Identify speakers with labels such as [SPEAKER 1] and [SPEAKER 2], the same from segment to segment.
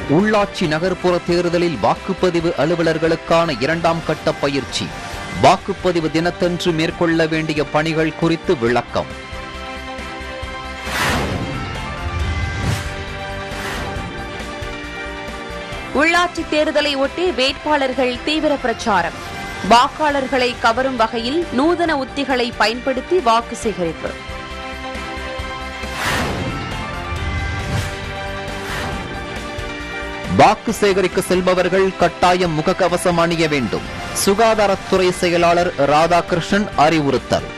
[SPEAKER 1] உள்ளாட்சி நகர்ப்புற தேர்தலில் வாக்குப்பதிவு அலுவலர்களுக்கான இரண்டாம் கட்ட பயிற்சி வாக்குப்பதிவு தினத்தன்று மேற்கொள்ள வேண்டிய பணிகள் குறித்து விளக்கம்
[SPEAKER 2] உள்ளாட்சி தேர்தலை ஒட்டி வேட்பாளர்கள் தீவிர பிரச்சாரம் வாக்காளர்களை கவரும் வகையில் நூதன உத்திகளை பயன்படுத்தி வாக்கு சேகரிப்பு
[SPEAKER 1] வாக்கு சேகரிக்க செல்பவர்கள் கட்டாயம் முகக்கவசம் அணிய வேண்டும் சுகாதாரத்துறை செயலாளர் ராதாகிருஷ்ணன் அறிவுறுத்தல்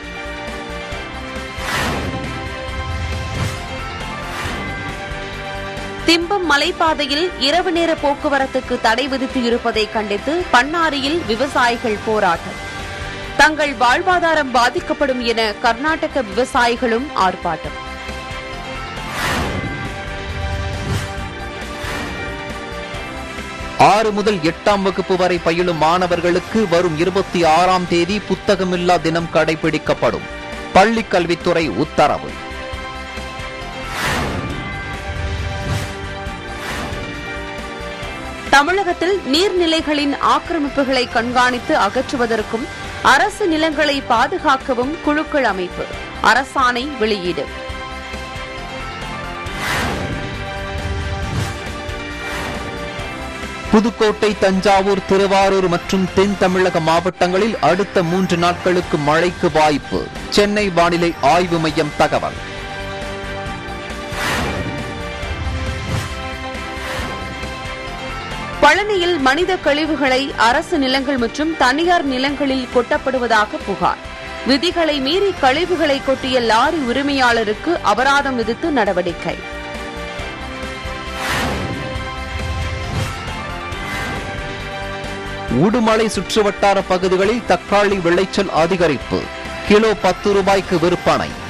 [SPEAKER 2] திம்பம் மலைப்பாதையில் இரவு நேர போக்குவரத்துக்கு தடை விதித்து இருப்பதை கண்டித்து பண்ணாரியில் விவசாயிகள் போராட்டம் தங்கள் வாழ்வாதாரம் பாதிக்கப்படும் என கர்நாடக விவசாயிகளும் ஆர்ப்பாட்டம்
[SPEAKER 1] ஆறு முதல் எட்டாம் வகுப்பு வரை பயிலும் மாணவர்களுக்கு வரும் இருபத்தி ஆறாம் தேதி புத்தகமில்லா தினம் கடைபிடிக்கப்படும் பள்ளிக் கல்வித்துறை உத்தரவு
[SPEAKER 2] தமிழகத்தில் நீர்நிலைகளின் ஆக்கிரமிப்புகளை கண்காணித்து அகற்றுவதற்கும் அரசு நிலங்களை பாதுகாக்கவும் குழுக்கள் அமைப்பு அரசாணை வெளியீடு
[SPEAKER 1] புதுக்கோட்டை தஞ்சாவூர் திருவாரூர் மற்றும் தென் தமிழக மாவட்டங்களில் அடுத்த மூன்று நாட்களுக்கு மழைக்கு வாய்ப்பு சென்னை வானிலை ஆய்வு மையம் தகவல்
[SPEAKER 2] பழனியில் மனித கழிவுகளை அரசு நிலங்கள் மற்றும் தனியார் நிலங்களில் கொட்டப்படுவதாக புகார் விதிகளை மீறி கழிவுகளை கொட்டிய லாரி உரிமையாளருக்கு அபராதம் விதித்து நடவடிக்கை
[SPEAKER 1] உடுமலை சுற்றுவட்டார பகுதிகளில் தக்காளி விளைச்சல் அதிகரிப்பு கிலோ பத்து ரூபாய்க்கு விற்பனை